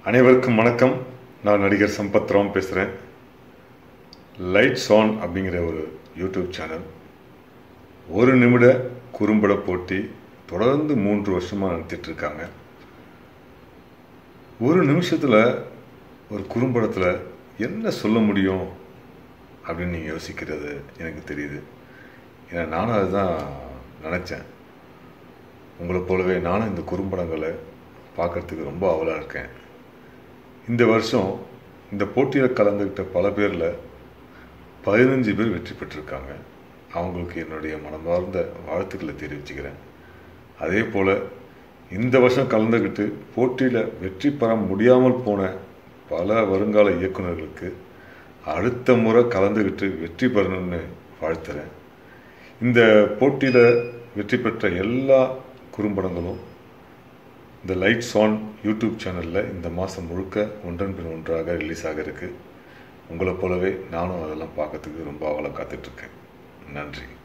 அனைவருக்கும் வணக்கம் நான் நடிகர் சம்பத் ராம் பேசுகிறேன் லைட்ஸ் ஆன் அப்படிங்கிற ஒரு யூடியூப் சேனல் ஒரு நிமிட குறும்பட போட்டி தொடர்ந்து மூன்று வருஷமாக நடத்திட்டு இருக்காங்க ஒரு நிமிஷத்தில் ஒரு குறும்படத்தில் என்ன சொல்ல முடியும் அப்படின்னு நீங்கள் யோசிக்கிறது எனக்கு தெரியுது ஏன்னா நானும் அதுதான் நினச்சேன் உங்களை போலவே நானும் இந்த குறும்படங்களை பார்க்கறதுக்கு ரொம்ப ஆவலாக இருக்கேன் இந்த வருஷம் இந்த போட்டியில் கலந்துக்கிட்ட பல பேரில் பதினஞ்சு பேர் வெற்றி பெற்றிருக்காங்க அவங்களுக்கு என்னுடைய மனமார்ந்த வாழ்த்துக்களை தெரிவிச்சுக்கிறேன் அதே போல் இந்த வருஷம் கலந்துக்கிட்டு போட்டியில் வெற்றி பெற முடியாமல் போன பல வருங்கால இயக்குநர்களுக்கு அடுத்த முறை கலந்துக்கிட்டு வெற்றி பெறணும்னு வாழ்த்துறேன் இந்த போட்டியில் வெற்றி பெற்ற எல்லா குறும்படங்களும் இந்த லைட்ஸ் ஆன் யூடியூப் சேனலில் இந்த மாதம் முழுக்க ஒன்றன் பின் ஒன்றாக ரிலீஸ் ஆக இருக்கு உங்களை போலவே நானும் அதெல்லாம் பார்க்கறதுக்கு ரொம்ப ஆவலாக காத்துட்ருக்கேன் நன்றி